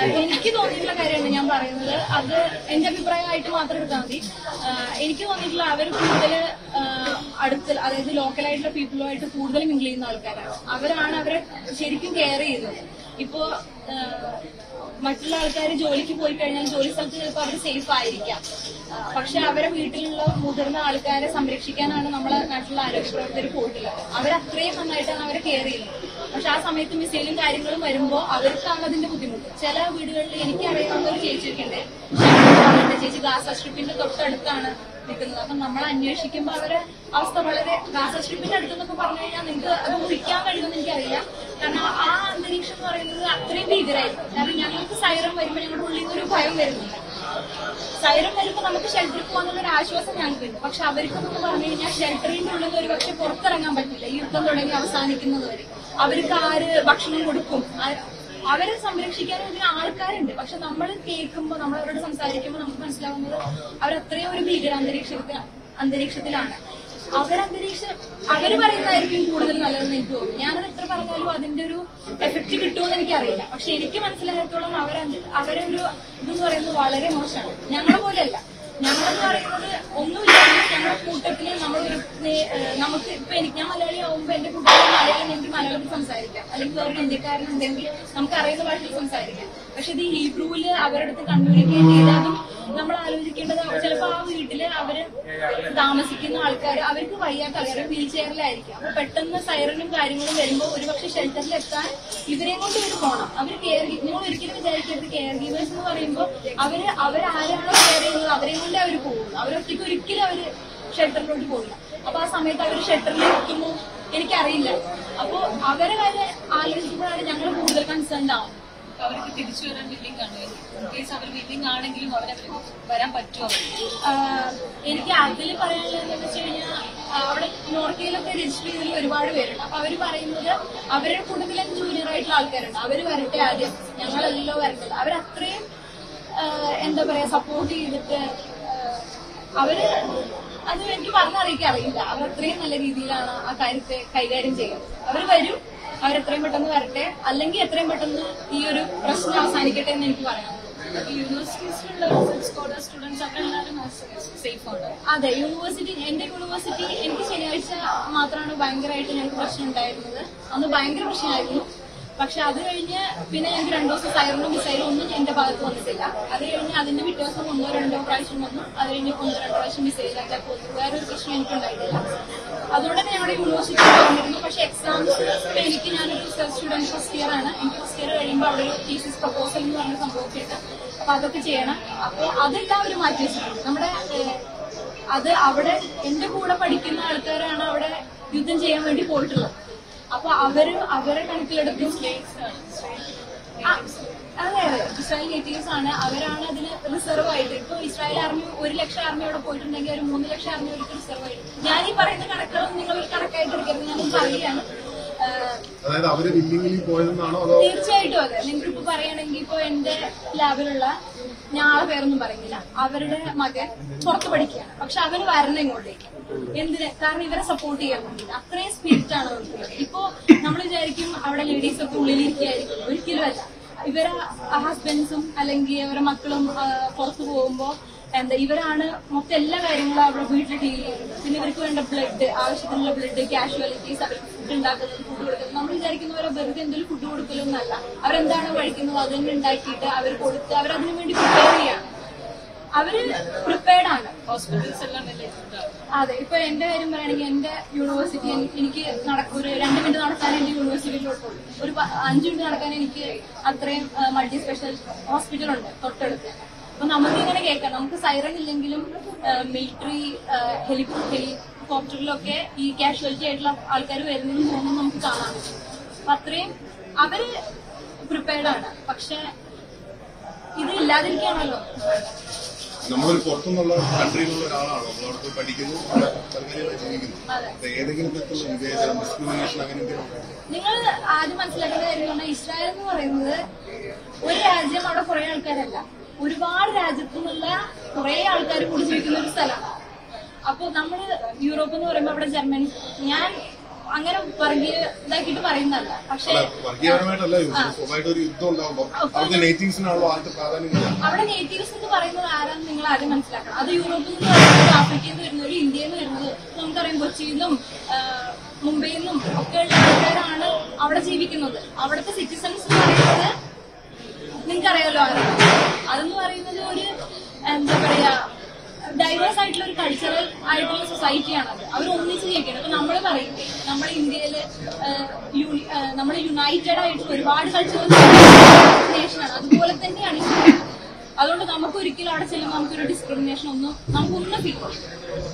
എനിക്ക് തോന്നിയിട്ടുള്ള കാര്യമാണ് ഞാൻ പറയുന്നത് അത് എന്റെ അഭിപ്രായമായിട്ട് മാത്രം എടുത്താൽ മതി ആഹ് എനിക്ക് തോന്നിയിട്ടുള്ള അവർ കൂടുതൽ അടുത്ത് അതായത് ലോക്കലായിട്ടുള്ള പീപ്പിളുമായിട്ട് കൂടുതൽ മിങ്കിൾ ചെയ്യുന്ന ആൾക്കാരാണ് അവരാണ് അവരെ ശരിക്കും കെയർ ചെയ്യുന്നത് ഇപ്പോ ആഹ് മറ്റുള്ള ആൾക്കാർ ജോലിക്ക് പോയി കഴിഞ്ഞാൽ ജോലി സ്ഥലത്ത് ചിലപ്പോൾ അവർ സേഫ് ആയിരിക്കാം ആഹ് പക്ഷെ അവരെ വീട്ടിലുള്ള മുതിർന്ന ആൾക്കാരെ സംരക്ഷിക്കാനാണ് നമ്മളെ നാട്ടിലുള്ള ആരോഗ്യ പ്രവർത്തകർ പോയിട്ടുള്ളത് അവരത്രയും നന്നായിട്ടാണ് അവരെ കെയർ ചെയ്യുന്നത് പക്ഷെ ആ സമയത്ത് മിസൈലും കാര്യങ്ങളും വരുമ്പോൾ അവർക്കാണ് അതിന്റെ ബുദ്ധിമുട്ട് ചില വീടുകളിൽ എനിക്കറിയാവുന്ന ഒരു ചേച്ചിയൊക്കെ ഉണ്ട് ഞങ്ങളുടെ ചേച്ചി ഗാസ സ്ട്രിപ്പിന്റെ തൊട്ടടുത്താണ് നിൽക്കുന്നത് അപ്പൊ നമ്മൾ അന്വേഷിക്കുമ്പോൾ അവരെ അവസ്ഥ വളരെ ഗാസ സ്ട്രിപ്പിന്റെ അടുത്തെന്നൊക്കെ പറഞ്ഞു കഴിഞ്ഞാൽ നിങ്ങൾക്ക് അത് ഊഹിക്കാൻ കഴിയുമെന്ന് എനിക്കറിയില്ല കാരണം ആ അന്തരീക്ഷം എന്ന് പറയുന്നത് അത്രയും ഭീകരമായിരുന്നു കാരണം ഞങ്ങൾക്ക് സൈറം വരുമ്പോൾ ഞങ്ങളുടെ ഉള്ളിൽ നിന്ന് ഒരു ഭയം വരുന്നുണ്ട് സൈറം വരുമ്പോൾ നമുക്ക് ഷെൽട്ടറിൽ പോകാനുള്ള ഒരു ആശ്വാസം ഞങ്ങൾക്കുണ്ട് പക്ഷെ അവർക്കെന്ന് പറഞ്ഞു കഴിഞ്ഞാൽ ഷെൽട്ടറിന്റെ ഉള്ളിൽ ഒരു പക്ഷെ പുറത്തിറങ്ങാൻ പറ്റില്ല ഈ യുദ്ധം തുടങ്ങി അവസാനിക്കുന്നത് വരെ അവർക്ക് ആര് ഭക്ഷണം കൊടുക്കും ആ- അവരെ സംരക്ഷിക്കാൻ ഇതിന് ആൾക്കാരുണ്ട് പക്ഷെ നമ്മൾ കേൾക്കുമ്പോൾ നമ്മൾ അവരോട് സംസാരിക്കുമ്പോൾ നമുക്ക് മനസ്സിലാവുന്നത് അവരത്രയും ഒരു ഭീകരാന്തരീക്ഷത്തിൽ അന്തരീക്ഷത്തിലാണ് അവരന്തരീക്ഷം അവര് പറയുന്നതായിരിക്കും കൂടുതൽ നല്ലതെന്ന് എനിക്ക് തോന്നുന്നു ഞാനത് എത്ര പറഞ്ഞാലും അതിന്റെ ഒരു എഫക്ട് കിട്ടുമെന്ന് എനിക്കറിയില്ല പക്ഷെ എനിക്ക് മനസ്സിലായത്തോളം അവരെ അവരൊരു ഇതെന്ന് പറയുന്നത് വളരെ മോശമാണ് ഞങ്ങളെ പോലെയല്ല ഞങ്ങളെന്ന് പറയുന്നത് ഒന്നുമില്ല ഞങ്ങളുടെ കൂട്ടത്തില് നമ്മളൊരു നേ- ഏഹ് നമുക്ക് ഇപ്പൊ എനിക്ക് ഞാൻ മലയാളി ആവുമ്പോ എന്റെ കൂട്ടത്തിൽ മലയാളം എനിക്ക് മലയാളത്തിൽ സംസാരിക്കാം അല്ലെങ്കിൽ വേറൊരു ഇന്ത്യക്കാരനുണ്ടെങ്കിൽ നമുക്ക് അറിയുന്ന ഭാഷയിൽ സംസാരിക്കാം പക്ഷെ ഇത് ഹീബ്രുവില് അവരുടെ അടുത്ത് കമ്മ്യൂണിക്കേറ്റ് ചെയ്താലും നമ്മൾ ആലോചിക്കേണ്ടത് ചിലപ്പോ ആ വീട്ടില് അവര് താമസിക്കുന്ന ആൾക്കാർ അവർക്ക് വയ്യാത്ത ആൾക്കാർ വീൽ ചെയറിലായിരിക്കും അപ്പൊ പെട്ടെന്ന് സൈറനും കാര്യങ്ങളും വരുമ്പോൾ ഒരുപക്ഷെ ഷെൽട്ടറിൽ എത്താൻ ഇവരെയും കൊണ്ട് ഇവർ പോകണം അവർ കെയർ നിങ്ങൾ ഒരിക്കലും വിചാരിക്കരുത് കെയർ ഗീവേഴ്സ് എന്ന് പറയുമ്പോൾ അവര് അവരാരാണോ കെയർ ചെയ്യുന്നത് അവരെയും കൊണ്ട് അവർ പോകുന്നു അവരൊറ്റയ്ക്ക് ഒരിക്കലും അവര് ഷെൽട്ടറിലോട്ട് പോകില്ല അപ്പൊ ആ സമയത്ത് അവർ ഷെൽട്ടറിൽ എത്തുന്നു എനിക്കറിയില്ല അപ്പൊ അവരെ കാര്യം ആലോചിക്കുമ്പോഴാണ് ഞങ്ങൾ കൂടുതൽ കൺസേൺഡ് ആവുന്നത് അവർക്ക് തിരിച്ചു വരാൻ വില്ലിംഗ് ആണ് ഇൻ കേസ് അവർ വില്ലിംഗ് ആണെങ്കിലും അവരവർ വരാൻ പറ്റുമോ അവർക്ക് ആഹ് എനിക്ക് അതിൽ പറയാനുള്ളത് എന്താണെന്ന് വെച്ച് കഴിഞ്ഞാൽ അവിടെ നോർക്കയിലൊക്കെ രജിസ്റ്റർ ചെയ്തതിൽ ഒരുപാട് പേരുണ്ട് അപ്പൊ അവര് പറയുന്നത് അവരുടെ കൂട്ടത്തിലെ ജൂനിയർ ആയിട്ടുള്ള ആൾക്കാരുണ്ട് അവര് വരട്ടെ ആദ്യം ഞങ്ങളല്ലോ വരണ്ടത് അവരത്രയും ആഹ് എന്താ പറയാ സപ്പോർട്ട് ചെയ്തിട്ട് ആഹ് അവര് അത് എനിക്ക് പറഞ്ഞറിയിക്കാൻ അറിയില്ല അവർ അത്രയും നല്ല രീതിയിലാണ് ആ കാര്യത്തെ കൈകാര്യം ചെയ്യുന്നത് അവർ വരും അവരെത്രയും പെട്ടെന്ന് വരട്ടെ അല്ലെങ്കിൽ എത്രയും പെട്ടെന്ന് ഈ ഒരു പ്രശ്നം അവസാനിക്കട്ടെ എന്ന് എനിക്ക് പറയാം യൂണിവേഴ്സിറ്റീസിലുള്ള റിസർച്ച് സ്കോളർ സ്റ്റുഡൻസ് അവരെല്ലാവരും സേഫ് ആണ് അതെ യൂണിവേഴ്സിറ്റി എന്റെ യൂണിവേഴ്സിറ്റി എനിക്ക് ശനിയാഴ്ച മാത്രമാണ് ഭയങ്കരമായിട്ട് ഞങ്ങൾക്ക് പ്രശ്നം ഉണ്ടായിരുന്നത് അന്ന് ഭയങ്കര പ്രശ്നമായിരുന്നു പക്ഷെ അത് കഴിഞ്ഞ് പിന്നെ ഞങ്ങൾക്ക് രണ്ടു ദിവസം സൈറനും മിസൈലും ഒന്നും എന്റെ ഭാഗത്ത് വന്നിട്ടില്ല അത് കഴിഞ്ഞ് അതിന്റെ പിറ്റേ ദിവസം ഒന്നോ രണ്ടോ പ്രാവശ്യം വന്നു അത് കഴിഞ്ഞ് ഒന്നോ രണ്ടോ പ്രാവശ്യം മിസൈൽ അറ്റാക്ക് വന്നു വേറൊരു പ്രശ്നം എനിക്ക് ഉണ്ടായിട്ടില്ല അതുകൊണ്ട് തന്നെ ഞങ്ങളുടെ യൂണിവേഴ്സിറ്റി വന്നിരുന്നു പക്ഷെ എക്സാംസ് എനിക്ക് ഞാനൊരു റിസർച്ച് സ്റ്റുഡന്റ് ഫസ്റ്റ് ഇയർ ആണ് എനിക്ക് ഫസ്റ്റ് ഇയർ കഴിയുമ്പോൾ അവിടെ ഒരു തീസിസ് പ്രപ്പോസൽ എന്ന് പറഞ്ഞ സംഭവമൊക്കെ ഉണ്ട് അപ്പൊ അതൊക്കെ ചെയ്യണം അപ്പൊ അതെല്ലാം അവർ മാറ്റി വെച്ചിട്ടുണ്ട് നമ്മുടെ ഏഹ്, അത് അവിടെ എന്റെ കൂടെ പഠിക്കുന്ന ആൾക്കാരാണ് അവിടെ യുദ്ധം ചെയ്യാൻ വേണ്ടി പോയിട്ടുള്ളത് അപ്പൊ അവര് അവരെ കണക്കിലെടുത്തും ആ, അതെ അതെ ഇസ്രായേൽ നേറ്റീവ്സ് ആണ് അവരാണ് അതിന് റിസർവ് ആയിട്ട് ഇപ്പൊ ഇസ്രായേൽ ആർമി ഒരു ലക്ഷം ആർമി അവിടെ പോയിട്ടുണ്ടെങ്കിൽ ഒരു മൂന്ന് ലക്ഷം ആർമി അവർക്ക് റിസർവ് ആയിട്ട് ഞാൻ ഈ പറയുന്ന കണക്കുകളും നിങ്ങൾ ഒരു കണക്കായിട്ട് എടുക്കരുത് ഞാൻ പറയുകയാണ് ആഹ്, അതായത് അവര് വില്ലിങ്ങിൽ പോയതെന്നാണോ അതോ തീർച്ചയായിട്ടും അതെ നിങ്ങൾക്ക് ഇപ്പൊ പറയുകയാണെങ്കിൽ ഇപ്പൊ എന്റെ ലാബിലുള്ള ഞാൻ ആളെ പേരൊന്നും പറയുന്നില്ല അവരുടെ മകൻ പുറത്ത് പഠിക്കുകയാണ് പക്ഷെ അവന് വരണം ഇങ്ങോട്ടേക്ക് എന്തിന് കാരണം ഇവരെ സപ്പോർട്ട് ചെയ്യാൻ വേണ്ടിയിട്ട് അത്രയും സ്പിരിറ്റ് ആണ് അവർക്കുള്ളത് ഇപ്പോ നമ്മൾ വിചാരിക്കും അവിടെ ലേഡീസ് ഒക്കെ ഉള്ളിലിരിക്കുകയായിരിക്കും ഒരിക്കലും അല്ല ഇവരെ ഹസ്ബൻഡ്സും അല്ലെങ്കിൽ അവരെ മക്കളും ആ, പുറത്ത് പോകുമ്പോ എന്താ ഇവരാണ് മൊത്തം എല്ലാ കാര്യങ്ങളും അവിടെ വീട്ടിൽ ഡീൽ ചെയ്യുന്നത് പിന്നെ ഇവർക്ക് വേണ്ട ബ്ലഡ് ആവശ്യത്തിനുള്ള ബ്ലഡ് കാഷ്വാലിറ്റീസ് അവർ ഫുഡ് ഉണ്ടാക്കുന്നത് ഫുഡ് കൊടുക്കുന്നത് നമ്മൾ വിചാരിക്കുന്ന പോലെ വെറുതെ എന്തെങ്കിലും ഫുഡ് കൊടുക്കലൊന്നല്ല അവരെന്താണോ കഴിക്കുന്നത് അത് തന്നെ ഉണ്ടാക്കിയിട്ട് അവർ കൊടുത്ത് അവരതിനു വേണ്ടി പ്രിപ്പയർ ചെയ്യാണ് അവര് പ്രിപ്പയർഡ് ആണ് ഹോസ്പിറ്റൽസ് എല്ലാം വലിയ ഇതാണ് അതെ ഇപ്പൊ എന്റെ കാര്യം പറയുകയാണെങ്കിൽ എന്റെ യൂണിവേഴ്സിറ്റി എനി- എനിക്ക് നടക്ക ഒരു രണ്ട് മിനിറ്റ് നടക്കാൻ എന്റെ യൂണിവേഴ്സിറ്റിയിലോട്ടുള്ളൂ ഒരു പ- അഞ്ച് മിനിറ്റ് നടക്കാൻ എനിക്ക് അത്രയും മൾട്ടി സ്പെഷ്യൽ ഹോസ്പിറ്റൽ ഉണ്ട് തൊട്ടടുത്ത് അപ്പൊ നമുക്ക് ഇങ്ങനെ കേൾക്കാം നമുക്ക് സൈറൻ ഇല്ലെങ്കിലും മിലിറ്ററി ഹെലി ഹെലികോപ്റ്ററിലൊക്കെ ഈ കാഷ്വാലിറ്റി ആയിട്ടുള്ള ആൾക്കാർ വരുന്നതും പോകുന്നതും നമുക്ക് കാണാൻ പറ്റും അപ്പൊ അത്രയും അവര് പ്രിപ്പയർഡ് ആണ് പക്ഷെ ഇത് ഇല്ലാതിരിക്കുകയാണല്ലോ നമ്മളൊരു പുറത്തുനിന്നുള്ള കൺട്രിയിലുള്ള ഒരാളാണോ നമ്മളവിടെ പോയി പഠിക്കുന്നു അവിടെ സർക്കാരുമായി ജീവിക്കുന്നു അതെ അപ്പൊ ഏതെങ്കിലും തരത്തിലുള്ള വിവേചനം ഡിസ്ക്രിമിനേഷൻ അങ്ങനെ എന്തെങ്കിലും നിങ്ങൾ ആദ്യം മനസ്സിലാക്കേണ്ട കാര്യം എന്ന് പറഞ്ഞാൽ ഇസ്രായേൽ എന്ന് പറയുന്നത് ഒരു രാജ്യം അവിടെ കുറെ ആൾക്കാരല്ല ഒരുപാട് രാജ്യത്തു നിന്നുള്ള കുറെ ആൾക്കാർ കൂടി ജീവിക്കുന്ന ഒരു സ്ഥലമാണ് അപ്പൊ നമ്മള് യൂറോപ്പ് എന്ന് പറയുമ്പോൾ അവിടെ ജർമ്മനി ഞാൻ അങ്ങനെ വർഗീയ ഇതാക്കിയിട്ട് പറയുന്നതല്ല പക്ഷെ അല്ല വർഗീയപരമായിട്ടല്ല സ്വന്തമായിട്ട് ഒരു യുദ്ധം ഉണ്ടാകുമ്പോൾ അവർക്ക് നേറ്റീവ്സിനാണല്ലോ ആദ്യത്തെ പ്രാധാന്യം കൊടുക്കുക. അവിടെ നേറ്റീവ്സ് എന്ന് പറയുന്നത് ആരാന്ന് നിങ്ങൾ ആദ്യം മനസ്സിലാക്കണം അത് യൂറോപ്പിൽ നിന്ന് വരുന്നത് ആഫ്രിക്കയിൽ നിന്ന് വരുന്നത് ഇന്ത്യയിൽ നിന്ന് വരുന്നത് നമുക്കറിയാം കൊച്ചിയിൽ നിന്നും ആ, മുംബൈയിൽ നിന്നും ഒക്കെയുള്ള ആൾക്കാരാണ് അവിടെ ജീവിക്കുന്നത് അവിടുത്തെ സിറ്റിസൺസ് എന്ന് പറയുന്നത് നിങ്ങൾക്കറിയാലോ ആരാണ് അതെന്ന് പറയുന്നത് ഒരു എന്താ പറയാ ഡൈവേഴ്സ് ആയിട്ടുള്ള ഒരു കൾച്ചറൽ ആയിട്ടുള്ള സൊസൈറ്റിയാണ് അത് അവർ ഒന്നിച്ച് ജീവിക്കുന്നത് അപ്പൊ നമ്മൾ പറയും നമ്മുടെ ഇന്ത്യയില് നമ്മൾ യുണൈറ്റഡ് ആയിട്ടുള്ള ഒരുപാട് കൾച്ചറൽ നേഷനാണ് അതുപോലെ തന്നെയാണ് ഇന്ത്യ. അതുകൊണ്ട് നമുക്ക് ഒരിക്കലും അവിടെ ചെല്ലുമ്പോൾ നമുക്കൊരു ഡിസ്ക്രിമിനേഷൻ ഒന്നും നമുക്കൊന്നും ഫീൽ